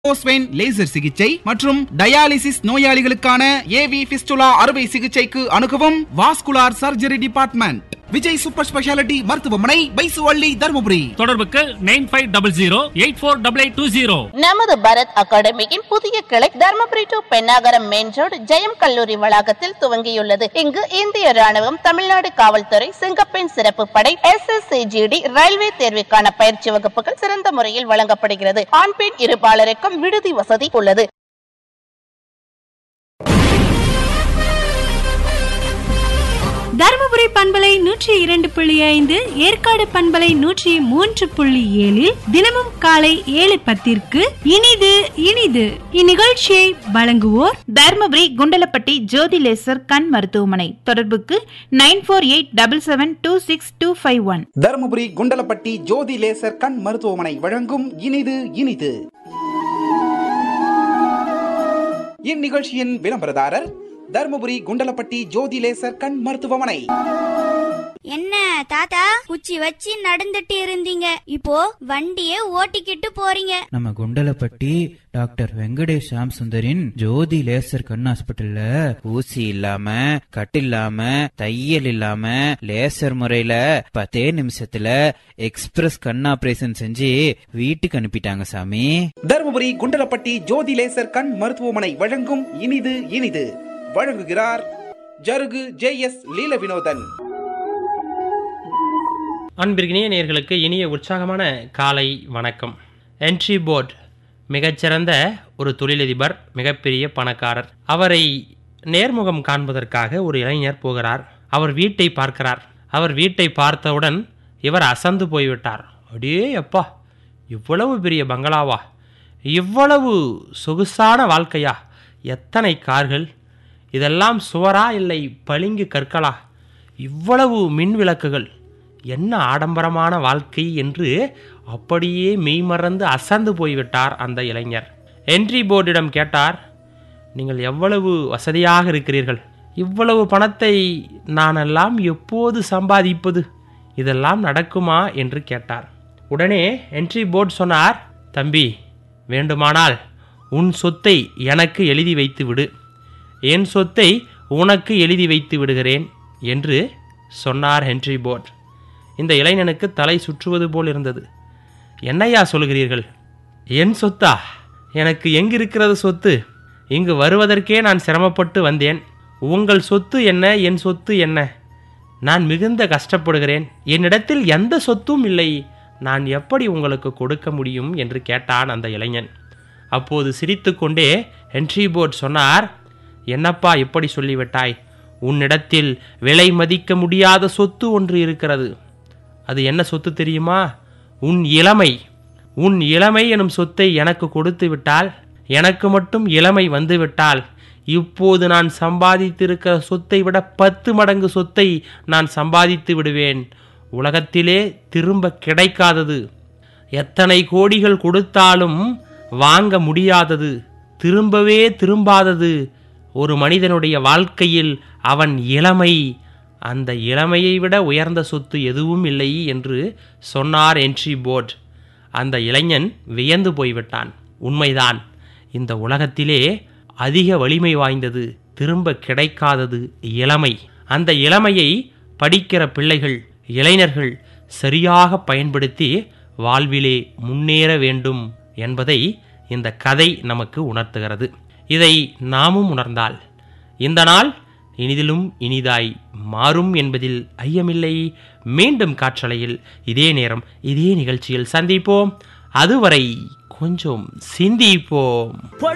போஸ்வெயின் laser சிகிச்சை மற்றும் dialysis நோயாளிகளுக்கான ஏவி பிஸ்டுலா அறுவை சிகிச்சைக்கு அணுகவும் vascular surgery department Vijay super speciality மருத்துவமனை பைசுவள்ளி தருமபுரி தொடர்புக்கு nine five double zero eight four double eight two zero நமது பரத் அகாடமியின் புதிய கிளை Dharmapuri to Pennagaram main road Jayam கல்லூரி வளாகத்தில் துவங்கியுள்ளது இங்கு இந்திய ராணுவம் தமிழ்நாடு காவல்துறை சிங்கப்பெண் சிறப்பு படை எஸ் எஸ் ரயில்வே தேர்வுக்கான பயிற்சி வகுப்புகள் சிறந்த முறையில் வழங்கப்படுகிறது ஆண் பெண் இருபாலருக்கும் விடுதி வசதி உள்ளது தருமபுரி பண்பலை நூற்றி இரண்டு புள்ளி ஐந்து ஏற்காடு பண்பலை நூற்றி மூன்று புள்ளி ஏழில் தினமும் காலை ஏழு பத்திற்கு இனிது இனிது இந்நிகழ்ச்சியை வழங்குவோர் தர்மபுரி குண்டலப்பட்டி ஜோதி லேசர் கண் மருத்துவமனை தொடர்புக்கு nine four eight double seven two six two five one Dharmapuri Kundalapatti Jothi laser கண் மருத்துவமனை வழங்கும் இனிது இனிது இந்நிகழ்ச்சியின் விளம்பரதாரர் தருமபுரி குண்டலப்பட்டி ஜோதி லேசர் கண் மருத்துவமனை என்ன தாத்தா குச்சி வச்சு நடந்துட்டு இருந்தீங்க இப்போ வண்டியே ஓட்டிக்கிட்டு போறீங்க நம்ம குண்டலப்பட்டி டாக்டர் வெங்கடேஷ் சாம் சுந்தரின் ஜோதி லேசர் கண் ஹாஸ்பிட்டல்ல ஊசி இல்லாம கட்டு இல்லாம தையல் இல்லாம லேசர் முறையில பத்தே நிமிஷத்துல எக்ஸ்பிரஸ் கண் ஆபரேஷன் செஞ்சு வீட்டுக்கு அனுப்பிட்டாங்க சாமி தருமபுரி குண்டலப்பட்டி ஜோதி லேசர் கண் மருத்துவமனை வழங்கும் இனிது இனிது வழங்குகிறார் ஜருகு ஜே எஸ் லீல வினோதன் அன்பிற்கினிய நேர்களுக்கு இனிய உற்சாகமான காலை வணக்கம் என்ட்ரி போர்ட் மிகச்சிறந்த ஒரு தொழிலதிபர் மிகப்பெரிய பணக்காரர் அவரை நேர்முகம் காண்பதற்காக ஒரு இளைஞர் போகிறார் அவர் வீட்டை பார்க்கிறார் அவர் வீட்டை பார்த்தவுடன் இவர் அசந்து போய்விட்டார் அடே அப்பா இவ்வளவு பெரிய பங்களாவா இவ்வளவு சொகுசான வாழ்க்கையா எத்தனை கார்கள் இதெல்லாம் சுவரா இல்லை பளிங்கு கற்களா இவ்வளவு மின் விளக்குகள் என்ன ஆடம்பரமான வாழ்க்கை என்று அப்படியே மெய்மறந்து அசந்து போய்விட்டார் அந்த இளைஞர் என்ட்ரி போர்டிடம் கேட்டார் நீங்கள் எவ்வளவு வசதியாக இருக்கிறீர்கள் இவ்வளவு பணத்தை நானெல்லாம் எப்போது சம்பாதிப்பது இதெல்லாம் நடக்குமா என்று கேட்டார் உடனே என்ட்ரி போர்டு சொன்னார் தம்பி வேண்டுமானால் உன் சொத்தை எனக்கு எழுதி வைத்து விடு என் சொத்தை உனக்கு எழுதி வைத்து விடுகிறேன் என்று சொன்னார் ஹென்ரி போர்ட் இந்த இளைஞனுக்கு தலை சுற்றுவது போல் இருந்தது என்னையா சொல்கிறீர்கள் என் சொத்தா எனக்கு எங்கிருக்கிறது சொத்து இங்கு வருவதற்கே நான் சிரமப்பட்டு வந்தேன் உங்கள் சொத்து என்ன என் சொத்து என்ன நான் மிகுந்த கஷ்டப்படுகிறேன் என்னிடத்தில் எந்த சொத்தும் இல்லை நான் எப்படி உங்களுக்கு கொடுக்க முடியும் என்று கேட்டான் அந்த இளைஞன் அப்போது சிரித்துக்கொண்டே ஹென்ரி போர்ட் சொன்னார் என்னப்பா இப்படி சொல்லிவிட்டாய் உன்னிடத்தில் விலை மதிக்க முடியாத சொத்து ஒன்று இருக்கிறது அது என்ன சொத்து தெரியுமா உன் இளமை உன் இளமை எனும் சொத்தை எனக்கு கொடுத்து விட்டால் எனக்கு மட்டும் இளமை வந்துவிட்டால் இப்போது நான் சம்பாதித்திருக்கிற சொத்தை விட பத்து மடங்கு சொத்தை நான் சம்பாதித்து விடுவேன் உலகத்திலே திரும்ப கிடைக்காதது எத்தனை கோடிகள் கொடுத்தாலும் வாங்க முடியாதது திரும்பவே திரும்பாதது ஒரு மனிதனுடைய வாழ்க்கையில் அவன் இளமை அந்த இளமையை விட உயர்ந்த சொத்து எதுவும் இல்லை என்று சொன்னார் என்ட்ரி போர்ட் அந்த இளைஞன் வியந்து போய்விட்டான் உண்மைதான் இந்த உலகத்திலே அதிக வலிமை வாய்ந்தது திரும்ப கிடைக்காதது இளமை அந்த இளமையை படிக்கிற பிள்ளைகள் இளைஞர்கள் சரியாக பயன்படுத்தி வாழ்விலே முன்னேற வேண்டும் என்பதை இந்த கதை நமக்கு உணர்த்துகிறது இதை நாமும் உணர்ந்தால் இந்த நாள் இனிதிலும் இனிதாய் மாறும் என்பதில் ஐயமில்லை மீண்டும் காற்றலையில் இதே நேரம் இதே நிகழ்ச்சியில் சந்திப்போம் அதுவரை கொஞ்சம் சிந்திப்போம்